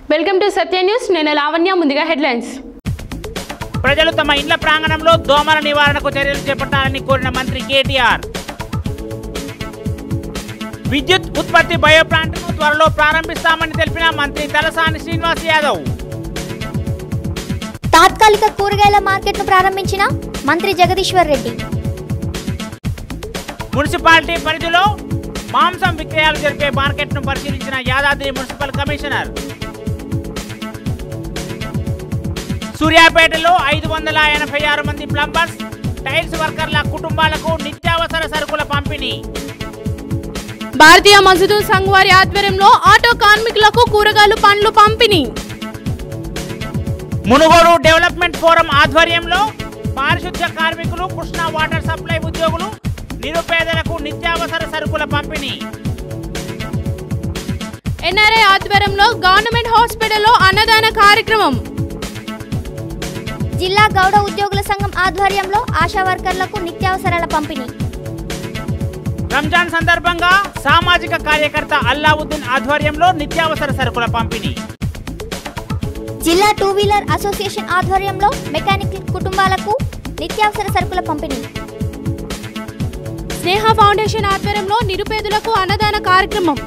welcome to Satya news నేను లావణ్య ముందుగా headlines ప్రజలు తమ ఇండ్ల ప్రాంగణంలో దోమల నివారణకు చర్యలు చేపట్టాలని కోరిన మంత్రి కేటీఆర్ విద్యుత్ ఉత్పత్తి బయో ప్లాంట్ను త్వరలో ప్రారంభిస్తామని తెలిపిన మంత్రి తలసాని శ్రీనివాస్ యాదవ్ తాత్కాలిక కూరగాయల మార్కెట్ను ప్రారంభించిన మంత్రి జగదీశ్వర్ రెడ్డి మున్సిపాలిటీ పరిధిలో మాంసం విక్రయాలు జరిపే మార్కెట్ను పరిశీలించిన యాదాద్రి మున్సిపల్ కమిషనర్ సూర్యాపేటలో ఐదు వందల ఎనభై ఆరు మంది ప్లంబర్స్ టైల్స్ వర్కర్ల కుటుంబాలకు నిత్యావసర సరుకుల పంపిణీ భారతీయ మజదూర్ సంఘ్ వారి ఆధ్వర్యంలో ఆటో కార్మికులకు కూరగాయలు పండ్లు పంపిణీ మునుగోడు డెవలప్మెంట్ ఫోరం ఆధ్వర్యంలో పారిశుద్ధ్య కార్మికులు కృష్ణా వాటర్ సప్లై ఉద్యోగులు నిరుపేదలకు నిత్యావసర సరుకుల పంపిణీ ఎన్ఆర్ఐ ఆధ్వర్యంలో గవర్నమెంట్ హాస్పిటల్లో అన్నదాన కార్యక్రమం జిల్లా గౌడ ఉద్యోగుల సంఘం ఆధ్వర్యంలో ఆశా వర్కర్లకు నిత్యావసరాల పంపిణీ రంజాన్ సందర్భంగా సామాజిక కార్యకర్త అల్లావుద్దీన్ ఆధ్వర్యంలో నిత్యావసర సరుకుల పంపిణీ జిల్లా టూ వీలర్ అసోసియేషన్ ఆధ్వర్యంలో మెకానిక్ కుటుంబాలకు నిత్యావసర సరుకుల పంపిణీ స్నేహ ఫౌండేషన్ ఆధ్వర్యంలో నిరుపేదలకు అన్నదాన కార్యక్రమం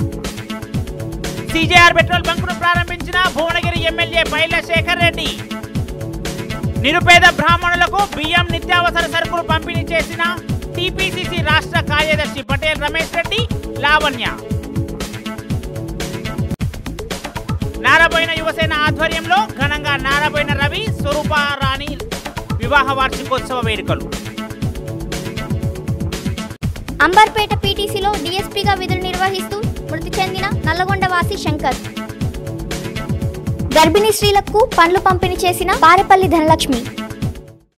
సిజేఆర్ పెట్రోల్ బంకును ప్రారంభించిన భువనగిరి ఎమ్మెల్యే బైల శేఖర్ రెడ్డి నిరుపేద బ్రాహ్మణులకు బియ్యం నిత్యావసర సరుకులు పంపిణీ చేసిన టిపిసిసి రాష్ట్ర కార్యదర్శి పటేల్ రమేష్ రెడ్డి లావణ్య నారాబోయిన యువసేన ఆధ్వర్యంలో ఘనంగా నారాబోయిన రవి స్వరూప రాణి వివాహ వార్షికోత్సవ వేడుకలు అంబర్పేట పీటీసీలో డీఎస్పీగా విధులు నిర్వహిస్తూ మృతి చెందిన నల్లగొండ వాసి శంకర్ గర్భిణీ స్త్రీలకు పండ్లు పంపిణీ చేసిన పారెపల్లి ధనలక్ష్మి